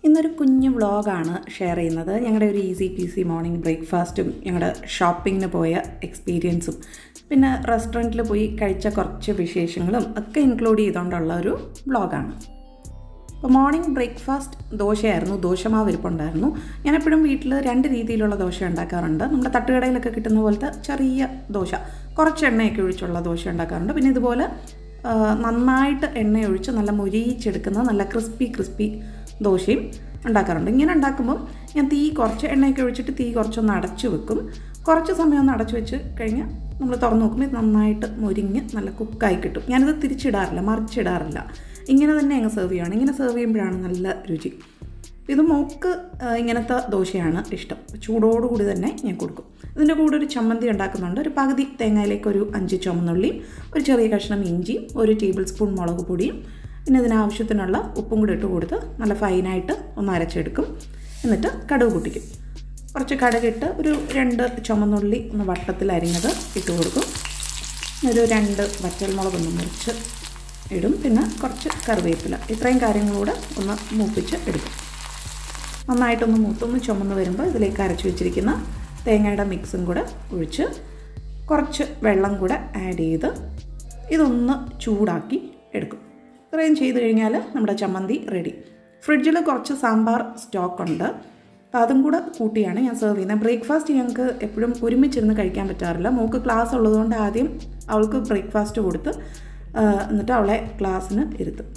ഇന്നൊരു കുഞ്ഞു വ്ളോഗാണ് ഷെയർ ചെയ്യുന്നത് ഞങ്ങളുടെ ഒരു ഈസി പി സി മോർണിംഗ് ബ്രേക്ക്ഫാസ്റ്റും ഞങ്ങളുടെ ഷോപ്പിങ്ങിന് പോയ എക്സ്പീരിയൻസും പിന്നെ റെസ്റ്റോറൻറ്റിൽ പോയി കഴിച്ച കുറച്ച് വിശേഷങ്ങളും ഒക്കെ ഇൻക്ലൂഡ് ചെയ്തുകൊണ്ടുള്ള ഒരു വ്ളോഗാണ് അപ്പോൾ മോർണിംഗ് ബ്രേക്ക്ഫാസ്റ്റ് ദോശയായിരുന്നു ദോശമാവ് ഇരിപ്പുണ്ടായിരുന്നു ഞാൻ എപ്പോഴും വീട്ടിൽ രണ്ട് രീതിയിലുള്ള ദോശ ഉണ്ടാക്കാറുണ്ട് നമ്മുടെ തട്ടുകടയിലൊക്കെ കിട്ടുന്ന പോലത്തെ ചെറിയ ദോശ കുറച്ച് എണ്ണയൊക്കെ ഒഴിച്ചുള്ള ദോശ ഉണ്ടാക്കാറുണ്ട് പിന്നെ ഇതുപോലെ ആ, നന്നായിട്ട് എണ്ണ ഒഴിച്ച് നല്ല മുരിയിച്ചെടുക്കുന്ന നല്ല ക്രിസ്പി ക്രിസ്പി ദോശയും ഉണ്ടാക്കാറുണ്ട് ഇങ്ങനെ ഉണ്ടാക്കുമ്പം ഞാൻ തീ കുറച്ച് എണ്ണയൊക്കെ ഒഴിച്ചിട്ട് തീ കുറച്ചൊന്ന് അടച്ചു വെക്കും കുറച്ച് സമയം ഒന്ന് അടച്ചു വെച്ച് കഴിഞ്ഞാൽ നമ്മൾ തുറന്ന് നോക്കുമ്പോൾ ഇത് നന്നായിട്ട് മുരിഞ്ഞ് നല്ല കുക്കായി കിട്ടും ഞാനിത് തിരിച്ചിടാറില്ല മറിച്ചിടാറില്ല ഇങ്ങനെ തന്നെ അങ്ങ് സെർവ് ചെയ്യുകയാണ് ഇങ്ങനെ സെർവ് ചെയ്യുമ്പോഴാണ് നല്ല രുചി ഇത് മോക്ക് ആ, ഇങ്ങനത്തെ ദോശയാണ് ഇഷ്ടം ചൂടോടുകൂടി തന്നെ ഞാൻ കൊടുക്കും ഇതിൻ്റെ കൂടെ ഒരു ചമ്മന്തി ഉണ്ടാക്കുന്നുണ്ട് ഒരു പകുതി തേങ്ങയിലേക്ക് ഒരു അഞ്ച് ചുമന്നുള്ളിയും ഒരു ചെറിയ കഷ്ണം ഇഞ്ചിയും ഒരു ടേബിൾ സ്പൂൺ മുളക് പൊടിയും പിന്നെ ഇതിനാവശ്യത്തിനുള്ള ഉപ്പും കൂടി ഇട്ട് കൊടുത്ത് നല്ല ഫൈനായിട്ട് ഒന്ന് അരച്ചെടുക്കും എന്നിട്ട് കടുക് പൊട്ടിക്കും കുറച്ച് കടുകിട്ട് ഒരു രണ്ട് ചുമന്നുള്ളി ഒന്ന് വട്ടത്തിൽ അരിഞ്ഞത് ഇട്ട് കൊടുക്കും ഒരു രണ്ട് വറ്റൽമുളകൊന്ന് മുറിച്ച് ഇടും പിന്നെ കുറച്ച് കറിവേപ്പില ഇത്രയും കാര്യങ്ങളൂടെ ഒന്ന് മൂപ്പിച്ച് എടുക്കും നന്നായിട്ടൊന്ന് മൂത്തൊന്ന് ചുമന്ന് വരുമ്പോൾ ഇതിലേക്ക് അരച്ച് വെച്ചിരിക്കുന്ന തേങ്ങയുടെ മിക്സും കൂടെ ഒഴിച്ച് കുറച്ച് വെള്ളം കൂടെ ആഡ് ചെയ്ത് ഇതൊന്ന് ചൂടാക്കി എടുക്കും ഇത്രയും ചെയ്ത് കഴിഞ്ഞാൽ നമ്മുടെ ചമ്മന്തി റെഡി ഫ്രിഡ്ജിൽ കുറച്ച് സാമ്പാർ സ്റ്റോക്ക് ഉണ്ട് അപ്പോൾ അതും കൂടെ കൂട്ടിയാണ് ഞാൻ സെർവ് ചെയ്യുന്നത് ബ്രേക്ക്ഫാസ്റ്റ് ഞങ്ങൾക്ക് എപ്പോഴും ഒരുമിച്ചിരുന്ന് കഴിക്കാൻ പറ്റാറില്ല മോൾക്ക് ക്ലാസ് ഉള്ളതുകൊണ്ട് ആദ്യം അവൾക്ക് ബ്രേക്ക്ഫാസ്റ്റ് കൊടുത്ത് ആ, എന്നിട്ട് അവളെ ക്ലാസ്സിന് ഇരുത്തും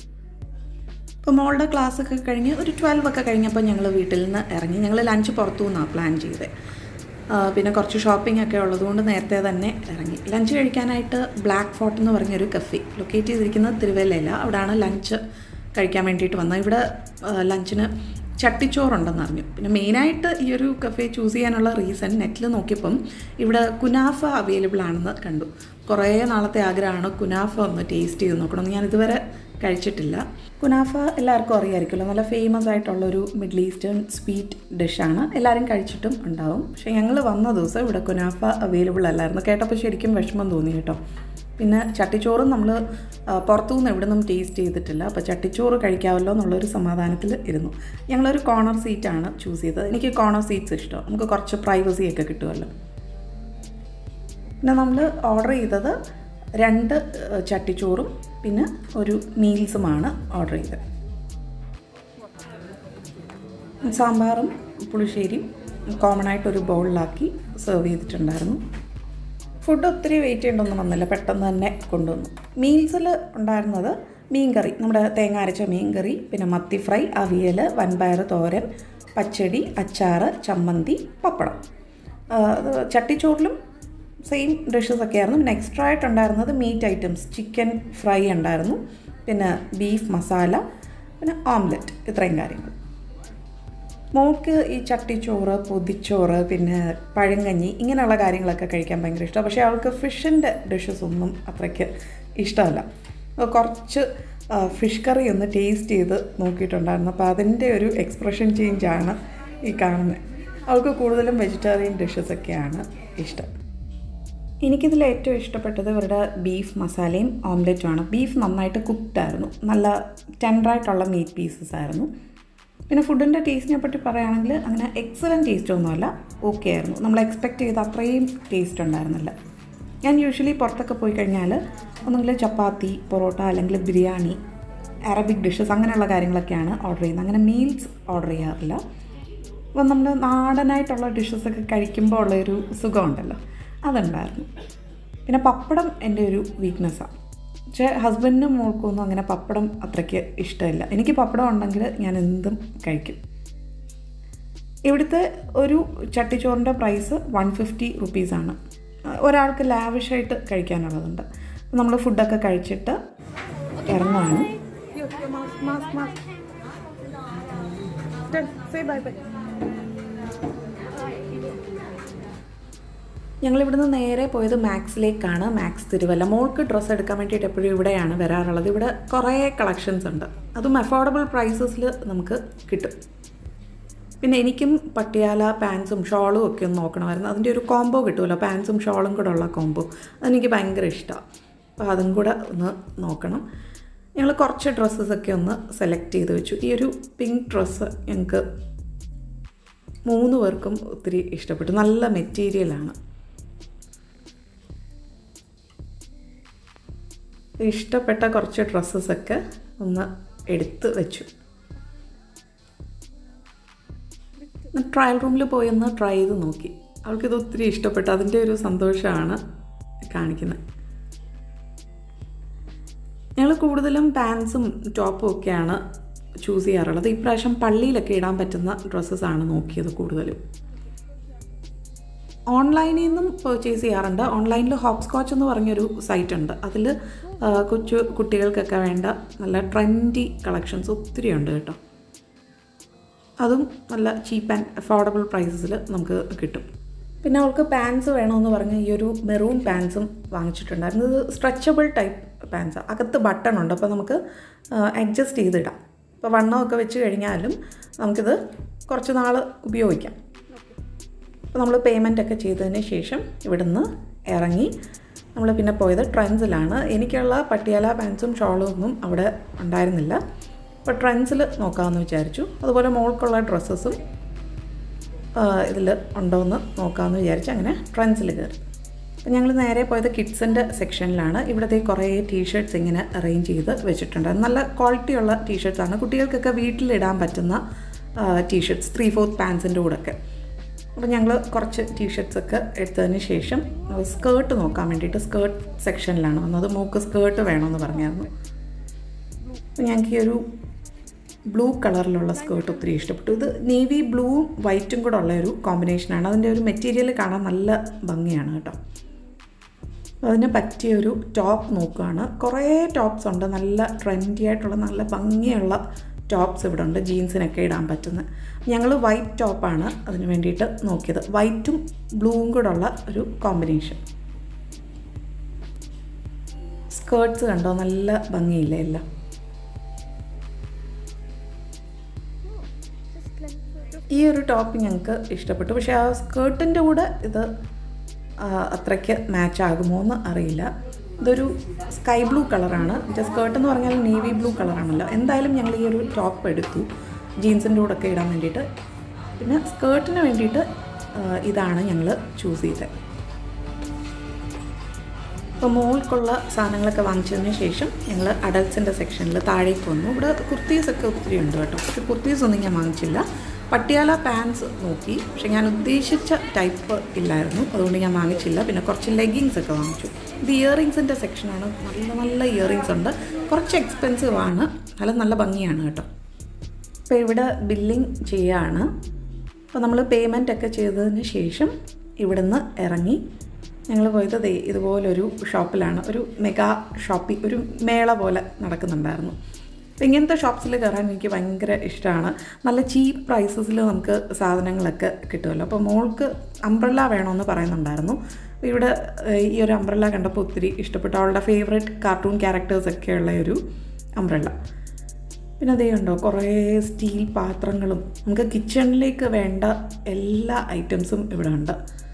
അപ്പോൾ മോളുടെ ക്ലാസ്സൊക്കെ കഴിഞ്ഞ് ഒരു ട്വൽവ് ഒക്കെ കഴിഞ്ഞപ്പോൾ ഞങ്ങൾ വീട്ടിൽ നിന്ന് ഇറങ്ങി ഞങ്ങൾ ലഞ്ച് പുറത്തു നിന്നാണ് പ്ലാൻ ചെയ്തത് ആ, പിന്നെ കുറച്ച് ഷോപ്പിംഗ് ഒക്കെ ഉള്ളതുകൊണ്ട് നേരത്തെ തന്നെ ഇറങ്ങി ലഞ്ച് കഴിക്കാനായിട്ട് ബ്ലാക്ക് ഫോർട്ട് എന്ന് പറഞ്ഞൊരു കഫേ ലൊക്കേറ്റ് ചെയ്തിരിക്കുന്നത് തിരുവല്ലയില അവിടെയാണ് ലഞ്ച് കഴിക്കാൻ വേണ്ടിയിട്ട് വന്നത് ഇവിടെ ആ, ലഞ്ചിന് ചട്ടിച്ചോറുണ്ടെന്ന് അറിഞ്ഞു പിന്നെ മെയിനായിട്ട് ഈ ഒരു കഫേ ചൂസ് ചെയ്യാനുള്ള റീസൺ നെറ്റിൽ നോക്കിയപ്പം ഇവിടെ കുനാഫ അവൈലബിൾ ആണെന്ന് കണ്ടു കുറേ നാളത്തെ ആഗ്രഹമാണ് കുനാഫ ഒന്ന് ടേസ്റ്റ് ചെയ്ത് നോക്കണം ഞാൻ ഇതുവരെ കഴിച്ചിട്ടില്ല കുനാഫ എല്ലാവർക്കും അറിയാമായിരിക്കുമല്ലോ നല്ല ഫേമസ് ആയിട്ടുള്ളൊരു മിഡിൽ ഈസ്റ്റേൺ സ്വീറ്റ് ഡിഷാണ് എല്ലാവരും കഴിച്ചിട്ടും ഉണ്ടാവും പക്ഷേ ഞങ്ങൾ വന്ന ദിവസം ഇവിടെ കുനാഫ അവൈലബിൾ അല്ലായിരുന്നു കേട്ടപ്പോൾ ശരിക്കും വിഷമം തോന്നി കേട്ടോ പിന്നെ ചട്ടിച്ചോറും നമ്മൾ പുറത്തുനിന്ന് എവിടെ നിന്നും ടേസ്റ്റ് ചെയ്തിട്ടില്ല അപ്പോൾ ചട്ടിച്ചോറ് കഴിക്കാമല്ലോ എന്നുള്ളൊരു സമാധാനത്തിൽ ഇരുന്നു ഞങ്ങളൊരു കോർണർ സീറ്റാണ് ചൂസ് ചെയ്തത് എനിക്ക് കോർണർ സീറ്റ്സ് ഇഷ്ടം നമുക്ക് കുറച്ച് പ്രൈവസി ഒക്കെ കിട്ടുമല്ലോ പിന്നെ നമ്മൾ ഓർഡർ ചെയ്തത് രണ്ട് ഏഹ്, ചട്ടിച്ചോറും പിന്നെ ഒരു മീൽസുമാണ് ഓർഡർ ചെയ്തത് സാമ്പാറും പുളിശ്ശേരിയും കോമൺ ആയിട്ട് ഒരു ബൗളിലാക്കി സെർവ് ചെയ്തിട്ടുണ്ടായിരുന്നു ഫുഡ് ഒത്തിരി വെയിറ്റ് ചെയ്യേണ്ടൊന്നും വന്നില്ല പെട്ടെന്ന് തന്നെ കൊണ്ടുവന്നു മീൽസിൽ ഉണ്ടായിരുന്നത് മീൻകറി നമ്മുടെ തേങ്ങ അരച്ച മീൻകറി പിന്നെ മത്തി ഫ്രൈ അവിയൽ വൻപയർ തോരൻ പച്ചടി അച്ചാറ് ചമ്മന്തി പപ്പടം ആ, അത് ചട്ടിച്ചോറിലും സെയിം ഡിഷസ് ഒക്കെ ആയിരുന്നു പിന്നെ എക്സ്ട്രാ ആയിട്ടുണ്ടായിരുന്നത് മീറ്റ് ഐറ്റംസ് ചിക്കൻ ഫ്രൈ ഉണ്ടായിരുന്നു പിന്നെ ബീഫ് മസാല പിന്നെ ഓംലെറ്റ് ഇത്രയും കാര്യങ്ങൾ മോൾക്ക് ഈ ചട്ടിച്ചോറ് പൊതിച്ചോറ് പിന്നെ പഴങ്കഞ്ഞി ഇങ്ങനെയുള്ള കാര്യങ്ങളൊക്കെ കഴിക്കാൻ ഭയങ്കര ഇഷ്ടമാണ് പക്ഷേ അവൾക്ക് ഫിഷിൻ്റെ ഡിഷസ് ഒന്നും അത്രയ്ക്ക് ഇഷ്ടമല്ല അപ്പോൾ കുറച്ച് ഫിഷ് കറി ഒന്ന് ടേസ്റ്റ് ചെയ്ത് നോക്കിയിട്ടുണ്ടായിരുന്നു അപ്പോൾ അതിൻ്റെ ഒരു എക്സ്പ്രഷൻ ചേഞ്ചാണ് ഈ കാണുന്നത് അവൾക്ക് കൂടുതലും വെജിറ്റേറിയൻ ഡിഷസ് ഒക്കെയാണ് ഇഷ്ടം എനിക്കിതിൽ ഏറ്റവും ഇഷ്ടപ്പെട്ടത് ഇവരുടെ ബീഫ് മസാലയും ഓംലെറ്റുമാണ് ബീഫ് നന്നായിട്ട് കുക്ക്ഡായിരുന്നു നല്ല ടെൻഡറായിട്ടുള്ള മീറ്റ് പീസസ് ആയിരുന്നു പിന്നെ ഫുഡിൻ്റെ ടേസ്റ്റിനെ പറ്റി പറയുകയാണെങ്കിൽ അങ്ങനെ എക്സലൻറ്റ് ടേസ്റ്റ് ഒന്നുമല്ല ഓക്കെ ആയിരുന്നു നമ്മൾ എക്സ്പെക്റ്റ് ചെയ്ത അത്രയും ടേസ്റ്റ് ഉണ്ടായിരുന്നില്ല ഞാൻ യൂഷ്വലി പുറത്തൊക്കെ പോയി കഴിഞ്ഞാൽ ഒന്നുകിൽ ചപ്പാത്തി പൊറോട്ട അല്ലെങ്കിൽ ബിരിയാണി അറബിക് ഡിഷസ് അങ്ങനെയുള്ള കാര്യങ്ങളൊക്കെയാണ് ഓർഡർ ചെയ്യുന്നത് അങ്ങനെ മീൽസ് ഓർഡർ ചെയ്യാറില്ല അപ്പോൾ നമ്മൾ നാടനായിട്ടുള്ള ഡിഷസൊക്കെ കഴിക്കുമ്പോൾ ഉള്ളൊരു സുഖമുണ്ടല്ലോ അതുണ്ടായിരുന്നു പിന്നെ പപ്പടം എൻ്റെ ഒരു വീക്ക്നെസ്സാണ് പക്ഷേ ഹസ്ബൻഡിനും മോൾക്കൊന്നും അങ്ങനെ പപ്പടം അത്രയ്ക്ക് ഇഷ്ടമില്ല എനിക്ക് പപ്പടം ഉണ്ടെങ്കിൽ ഞാൻ എന്തും കഴിക്കും ഇവിടുത്തെ ഒരു ചട്ടിച്ചോറിൻ്റെ പ്രൈസ് വൺ ഫിഫ്റ്റി റുപ്പീസാണ് ഒരാൾക്ക് ലാവിഷായിട്ട് കഴിക്കാനുള്ളതുണ്ട് നമ്മൾ ഫുഡൊക്കെ കഴിച്ചിട്ട് ഇറങ്ങുകയാണ് ഞങ്ങൾ ഇവിടുന്ന് നേരെ പോയത് മാക്സിലേക്കാണ് മാക്സ് തിരുവല്ല മോൾക്ക് ഡ്രസ്സ് എടുക്കാൻ വേണ്ടിയിട്ട് എപ്പോഴും ഇവിടെയാണ് വരാറുള്ളത് ഇവിടെ കുറേ കളക്ഷൻസ് ഉണ്ട് അതും അഫോർഡബിൾ പ്രൈസസിൽ നമുക്ക് കിട്ടും പിന്നെ എനിക്കും പട്ടിയാല പാൻസും ഷോളും ഒക്കെ ഒന്ന് നോക്കണമായിരുന്നു അതിൻ്റെ ഒരു കോംബോ കിട്ടുമല്ലോ പാൻസും ഷോളും കൂടെ ഉള്ള കോംബോ അതെനിക്ക് ഭയങ്കര ഇഷ്ടമാണ് അപ്പോൾ അതും കൂടെ ഒന്ന് നോക്കണം ഞങ്ങൾ കുറച്ച് ഡ്രസ്സസൊക്കെ ഒന്ന് സെലക്ട് ചെയ്ത് വെച്ചു ഈ ഒരു പിങ്ക് ഡ്രസ്സ് ഞങ്ങൾക്ക് മൂന്ന് പേർക്കും ഒത്തിരി ഇഷ്ടപ്പെട്ടു നല്ല മെറ്റീരിയലാണ് ഇഷ്ടപ്പെട്ട കുറച്ച് ഡ്രസ്സസൊക്കെ ഒന്ന് എടുത്ത് വെച്ചു ട്രയൽ റൂമിൽ പോയി ഒന്ന് ട്രൈ ചെയ്ത് നോക്കി അവൾക്കിത് ഒത്തിരി ഇഷ്ടപ്പെട്ടു അതിൻ്റെ ഒരു സന്തോഷമാണ് കാണിക്കുന്നത് ഞങ്ങൾ കൂടുതലും പാൻസും ടോപ്പും ഒക്കെയാണ് ചൂസ് ചെയ്യാറുള്ളത് ഇപ്രാവശ്യം പള്ളിയിലൊക്കെ ഇടാൻ പറ്റുന്ന ഡ്രസ്സസാണ് നോക്കിയത് കൂടുതലും ഓൺലൈനിൽ നിന്നും പർച്ചേസ് ചെയ്യാറുണ്ട് ഓൺലൈനിൽ ഹോപ്പ് സ്കോച്ച് എന്ന് പറഞ്ഞൊരു സൈറ്റ് ഉണ്ട് അതിൽ കൊച്ചു കുട്ടികൾക്കൊക്കെ വേണ്ട നല്ല ട്രെൻഡി കളക്ഷൻസ് ഒത്തിരി ഉണ്ട് കേട്ടോ അതും നല്ല ചീപ്പ് ആൻഡ് അഫോർഡബിൾ പ്രൈസസിൽ നമുക്ക് കിട്ടും പിന്നെ അവൾക്ക് പാൻസ് വേണമെന്ന് പറഞ്ഞ് ഈ ഒരു മെറൂൺ പാൻസും വാങ്ങിച്ചിട്ടുണ്ടായിരുന്നു ഇത് സ്ട്രെച്ചബിൾ ടൈപ്പ് പാൻസാണ് അകത്ത് ബട്ടൺ ഉണ്ട് അപ്പോൾ നമുക്ക് അഡ്ജസ്റ്റ് ചെയ്തിടാം ഇപ്പോൾ വണ്ണമൊക്കെ വെച്ച് കഴിഞ്ഞാലും നമുക്കിത് കുറച്ച് നാൾ ഉപയോഗിക്കാം അപ്പോൾ നമ്മൾ പേയ്മെൻ്റ് ഒക്കെ ചെയ്തതിന് ശേഷം ഇവിടുന്ന് ഇറങ്ങി നമ്മൾ പിന്നെ പോയത് ട്രെൻഡ്സിലാണ് എനിക്കുള്ള പട്ടിയാല പാൻസും ഷോളും ഒന്നും അവിടെ ഉണ്ടായിരുന്നില്ല അപ്പോൾ ട്രെൻഡ്സിൽ നോക്കാമെന്ന് വിചാരിച്ചു അതുപോലെ മോൾക്കുള്ള ഡ്രസ്സസും ഇതിൽ ഉണ്ടോ എന്ന് നോക്കാമെന്ന് വിചാരിച്ച് അങ്ങനെ ട്രെൻഡ്സിൽ കയറി അപ്പം ഞങ്ങൾ നേരെ പോയത് കിഡ്സിൻ്റെ സെക്ഷനിലാണ് ഇവിടുത്തെ കുറേ ടീഷർട്ട്സ് ഇങ്ങനെ അറേഞ്ച് ചെയ്ത് വെച്ചിട്ടുണ്ട് നല്ല ക്വാളിറ്റിയുള്ള ടീഷർട്ട്സാണ് കുട്ടികൾക്കൊക്കെ വീട്ടിലിടാൻ പറ്റുന്ന ടീഷർട്ട്സ് ത്രീ ഫോർത്ത് പാൻസിൻ്റെ കൂടെയൊക്കെ അപ്പോൾ ഞങ്ങൾ കുറച്ച് ടീഷർട്ട്സ് ഒക്കെ എടുത്തതിന് ശേഷം സ്കേർട്ട് നോക്കാൻ വേണ്ടിയിട്ട് സ്കേർട്ട് സെക്ഷനിലാണ് വന്നത് മോക്ക് സ്കേർട്ട് വേണമെന്ന് പറഞ്ഞായിരുന്നു അപ്പോൾ ഞങ്ങൾക്ക് ഈ ഒരു ബ്ലൂ കളറിലുള്ള സ്കേർട്ട് ഒത്തിരി ഇഷ്ടപ്പെട്ടു ഇത് നേവി ബ്ലൂവും വൈറ്റും കൂടെ ഉള്ള ഒരു കോമ്പിനേഷനാണ് അതിൻ്റെ ഒരു മെറ്റീരിയൽ കാണാൻ നല്ല ഭംഗിയാണ് കേട്ടോ അതിന് പറ്റിയ ഒരു ടോപ്പ് നോക്കുകയാണ് കുറേ ടോപ്സ് ഉണ്ട് നല്ല ട്രെൻഡി ആയിട്ടുള്ള നല്ല ഭംഗിയുള്ള ടോപ്സ് ഇവിടെ ഉണ്ട് ജീൻസിനൊക്കെ ഇടാൻ പറ്റുന്ന ഞങ്ങൾ വൈറ്റ് ടോപ്പാണ് അതിന് വേണ്ടിയിട്ട് നോക്കിയത് വൈറ്റും ബ്ലൂവും കൂടെ ഉള്ള ഒരു കോമ്പിനേഷൻ സ്കേർട്ട്സ് കണ്ടോ നല്ല ഭംഗിയില്ലേ എല്ലാം ഈ ഒരു ടോപ്പ് ഞങ്ങൾക്ക് ഇഷ്ടപ്പെട്ടു പക്ഷേ ആ സ്കേർട്ടിൻ്റെ കൂടെ ഇത് അത്രയ്ക്ക് മാച്ച് ആകുമോ എന്ന് അറിയില്ല ഇതൊരു സ്കൈ ബ്ലൂ കളറാണ് മറ്റേ സ്കേർട്ട് എന്ന് പറഞ്ഞാൽ നേവി ബ്ലൂ കളറാണല്ലോ എന്തായാലും ഞങ്ങൾ ഈ ഒരു ടോപ്പ് എടുത്തു ജീൻസിൻ്റെ കൂടെ ഒക്കെ ഇടാൻ വേണ്ടിയിട്ട് പിന്നെ സ്കേർട്ടിന് വേണ്ടിയിട്ട് ഇതാണ് ഞങ്ങൾ ചൂസ് ചെയ്തത് അപ്പോൾ മോൾക്കുള്ള സാധനങ്ങളൊക്കെ വാങ്ങിച്ചതിന് ശേഷം ഞങ്ങൾ അഡൽട്സിൻ്റെ സെക്ഷനിൽ താഴേക്ക് വന്നു ഇവിടെ കുർത്തീസൊക്കെ ഒത്തിരി ഉണ്ട് കേട്ടോ പക്ഷേ കുർത്തീസ് ഒന്നും ഞാൻ വാങ്ങിച്ചില്ല പട്ടിയാല പാൻസ് നോക്കി പക്ഷെ ഞാൻ ഉദ്ദേശിച്ച ടൈപ്പ് ഇല്ലായിരുന്നു അതുകൊണ്ട് ഞാൻ വാങ്ങിച്ചില്ല പിന്നെ കുറച്ച് ലെഗിങ്സ് ഒക്കെ വാങ്ങിച്ചു ഇത് ഇയറിങ്സിൻ്റെ സെക്ഷനാണ് നല്ല നല്ല ഇയറിങ്സ് ഉണ്ട് കുറച്ച് എക്സ്പെൻസീവ് ആണ് നല്ല നല്ല ഭംഗിയാണ് കേട്ടോ അപ്പോൾ ഇവിടെ ബില്ലിങ് ചെയ്യാണ് അപ്പോൾ നമ്മൾ പേയ്മെൻ്റ് ഒക്കെ ചെയ്തതിന് ശേഷം ഇവിടുന്ന് ഇറങ്ങി ഞങ്ങൾ പോയത് ദേ ഇതുപോലൊരു ഷോപ്പിലാണ് ഒരു മെഗാ ഷോപ്പിംഗ് ഒരു മേള പോലെ നടക്കുന്നുണ്ടായിരുന്നു അപ്പോൾ ഇങ്ങനത്തെ ഷോപ്സിൽ കയറാൻ എനിക്ക് ഭയങ്കര ഇഷ്ടമാണ് നല്ല ചീപ്പ് പ്രൈസസിൽ നമുക്ക് സാധനങ്ങളൊക്കെ കിട്ടുമല്ലോ അപ്പോൾ മോൾക്ക് അംബ്രല്ല വേണമെന്ന് പറയുന്നുണ്ടായിരുന്നു അപ്പോൾ ഇവിടെ ഈ ഒരു അംബ്രല്ല കണ്ടപ്പോൾ ഒത്തിരി ഇഷ്ടപ്പെട്ടു അവളുടെ ഫേവറേറ്റ് കാർട്ടൂൺ ക്യാരക്ടേഴ്സൊക്കെ ഉള്ള ഒരു അംബ്രല്ല പിന്നെ അതേ ഉണ്ടോ കുറേ സ്റ്റീൽ പാത്രങ്ങളും നമുക്ക് കിച്ചണിലേക്ക് വേണ്ട എല്ലാ ഐറ്റംസും ഇവിടെ ഉണ്ട്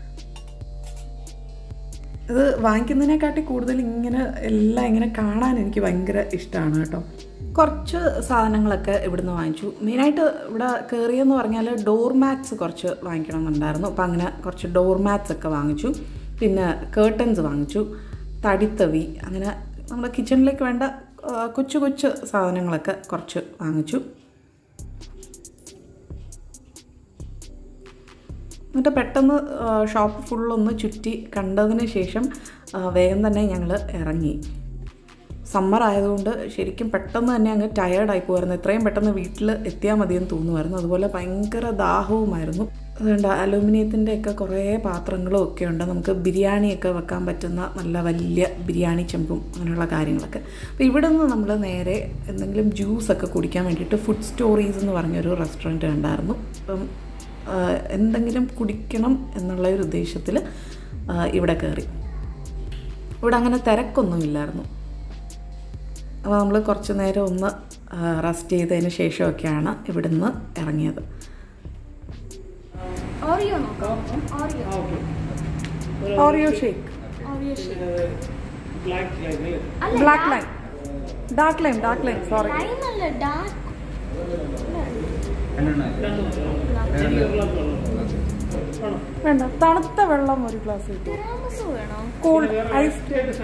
ഇത് വാങ്ങിക്കുന്നതിനെക്കാട്ടി കൂടുതൽ ഇങ്ങനെ എല്ലാം ഇങ്ങനെ കാണാൻ എനിക്ക് ഭയങ്കര ഇഷ്ടമാണ് കേട്ടോ കുറച്ച് സാധനങ്ങളൊക്കെ ഇവിടുന്ന് വാങ്ങിച്ചു മെയിനായിട്ട് ഇവിടെ കയറിയെന്ന് പറഞ്ഞാൽ ഡോർ മാറ്റ്സ് കുറച്ച് വാങ്ങിക്കണമെന്നുണ്ടായിരുന്നു അപ്പോൾ അങ്ങനെ കുറച്ച് ഡോർ മാറ്റ്സ് ഒക്കെ വാങ്ങിച്ചു പിന്നെ കേർട്ടൻസ് വാങ്ങിച്ചു തടിത്തവി അങ്ങനെ നമ്മുടെ കിച്ചണിലേക്ക് വേണ്ട കൊച്ചു കൊച്ചു സാധനങ്ങളൊക്കെ കുറച്ച് വാങ്ങിച്ചു എന്നിട്ട് പെട്ടെന്ന് ഷോപ്പ് ഫുള്ളൊന്ന് ചുറ്റി കണ്ടതിന് ശേഷം വേഗം തന്നെ ഞങ്ങൾ ഇറങ്ങി സമ്മർ ആയതുകൊണ്ട് ശരിക്കും പെട്ടെന്ന് തന്നെ അങ്ങ് ടയേർഡായി പോകുമായിരുന്നു എത്രയും പെട്ടെന്ന് വീട്ടിൽ എത്തിയാൽ മതിയെന്ന് തോന്നുമായിരുന്നു അതുപോലെ ഭയങ്കര ദാഹവുമായിരുന്നു അതുകൊണ്ട് അലൂമിനിയത്തിൻ്റെ ഒക്കെ കുറേ പാത്രങ്ങളും ഒക്കെ ഉണ്ട് നമുക്ക് ബിരിയാണിയൊക്കെ വെക്കാൻ പറ്റുന്ന നല്ല വലിയ ബിരിയാണി ചെമ്പും അങ്ങനെയുള്ള കാര്യങ്ങളൊക്കെ അപ്പോൾ ഇവിടെ നിന്ന് നമ്മൾ നേരെ എന്തെങ്കിലും ജ്യൂസൊക്കെ കുടിക്കാൻ വേണ്ടിയിട്ട് ഫുഡ് സ്റ്റോറീസ് എന്ന് പറഞ്ഞൊരു റെസ്റ്റോറൻറ്റ് ഉണ്ടായിരുന്നു അപ്പം എന്തെങ്കിലും കുടിക്കണം എന്നുള്ള ഒരു ഉദ്ദേശത്തിൽ ഇവിടെ കയറി ഇവിടെ അങ്ങനെ തിരക്കൊന്നുമില്ലായിരുന്നു അപ്പോൾ നമ്മൾ കുറച്ച് നേരം ഒന്ന് റെസ്റ്റ് ചെയ്തതിന് ശേഷമൊക്കെയാണ് ഇവിടുന്ന് ഇറങ്ങിയത് ഓറിയോ നോക്കാം Oreo Oreo shake Oreo shake black line dark lime dark lime sorry lime അല്ല ഡാർക്ക് വേണ്ട തണുത്ത വെള്ളം ഒരു ഗ്ലാസ് കിട്ടും തിരാമസ് വേണോ കൂൾ ഐസ്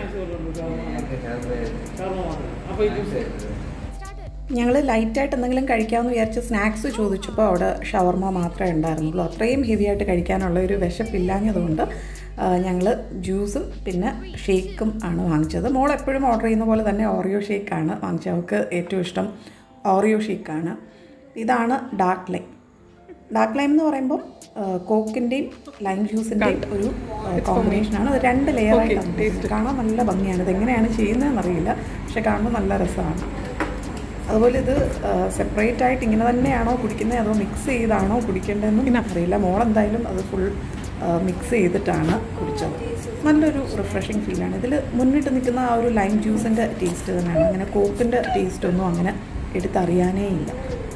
ഞങ്ങൾ ലൈറ്റായിട്ട് എന്തെങ്കിലും കഴിക്കാമെന്ന് വിചാരിച്ച് സ്നാക്സ് ചോദിച്ചപ്പോൾ അവിടെ ഷവർമ മാത്രമേ ഉണ്ടായിരുന്നുള്ളൂ അത്രയും ഹെവി ആയിട്ട് കഴിക്കാനുള്ള ഒരു വിശപ്പില്ലാഞ്ഞതുകൊണ്ട് ഞങ്ങൾ ജ്യൂസും പിന്നെ ഷേക്കും ആണ് വാങ്ങിച്ചത് മോൾ എപ്പോഴും ഓർഡർ ചെയ്യുന്ന പോലെ തന്നെ ഓറിയോ ഷേക്കാണ് വാങ്ങിച്ചത് അവൾക്ക് ഏറ്റവും ഇഷ്ടം ഓറിയോ ഷേക്കാണ് ഇതാണ് ഡാർക്ക് ലൈം ഡാർക്ക് ലൈം എന്ന് പറയുമ്പോൾ കോക്കിൻ്റെയും ലൈം ജ്യൂസിൻ്റെയും ഒരു കോമ്പിനേഷനാണ് അത് രണ്ട് ലെയറായിട്ട് കാണാൻ നല്ല ഭംഗിയാണ് ഇതെങ്ങനെയാണ് ചെയ്യുന്നതെന്ന് അറിയില്ല പക്ഷെ കാണുമ്പോൾ നല്ല രസമാണ് അതുപോലെ ഇത് സെപ്പറേറ്റ് ആയിട്ട് ഇങ്ങനെ തന്നെയാണോ കുടിക്കുന്നത് അതോ മിക്സ് ചെയ്താണോ കുടിക്കേണ്ടതെന്നും പിന്നെ അറിയില്ല മോളെന്തായാലും അത് ഫുൾ മിക്സ് ചെയ്തിട്ടാണ് കുടിച്ചത് നല്ലൊരു റിഫ്രഷിങ് ഫീലാണ് ഇതിൽ മുന്നിട്ട് നിൽക്കുന്ന ആ ഒരു ലൈം ജ്യൂസിൻ്റെ ടേസ്റ്റ് തന്നെയാണ് അങ്ങനെ കോക്കിൻ്റെ ടേസ്റ്റ് ഒന്നും അങ്ങനെ എടുത്തറിയാനേ ഇല്ല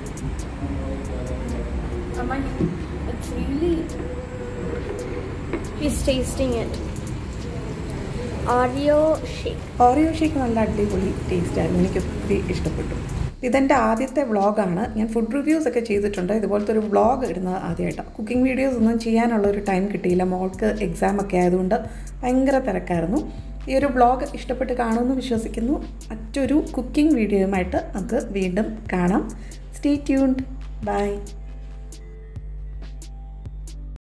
It's really. She's tasting it. Oreo shake. Oreo shake നല്ല അടിപൊളി ടേസ്റ്റ് ആയിരുന്നു എനിക്ക് ഒത്തിരി ഇഷ്ടപ്പെട്ടു ഇതെൻ്റെ ആദ്യത്തെ വ്ളോഗാണ് ഞാൻ ഫുഡ് റിവ്യൂസ് ഒക്കെ ചെയ്തിട്ടുണ്ട് ഇതുപോലത്തെ ഒരു വ്ളോഗ് ഇടുന്നത് ആദ്യമായിട്ടാണ് കുക്കിംഗ് വീഡിയോസ് ഒന്നും ചെയ്യാനുള്ള ഒരു ടൈം കിട്ടിയില്ല മോൾക്ക് എക്സാം ഒക്കെ ആയതുകൊണ്ട് ഭയങ്കര തിരക്കായിരുന്നു ഈ ഒരു വ്ളോഗ് ഇഷ്ടപ്പെട്ട് കാണുമെന്ന് വിശ്വസിക്കുന്നു മറ്റൊരു കുക്കിംഗ് വീഡിയോയുമായിട്ട് നമുക്ക് വീണ്ടും കാണാം സ്റ്റേ ട്യൂൺഡ് ബൈ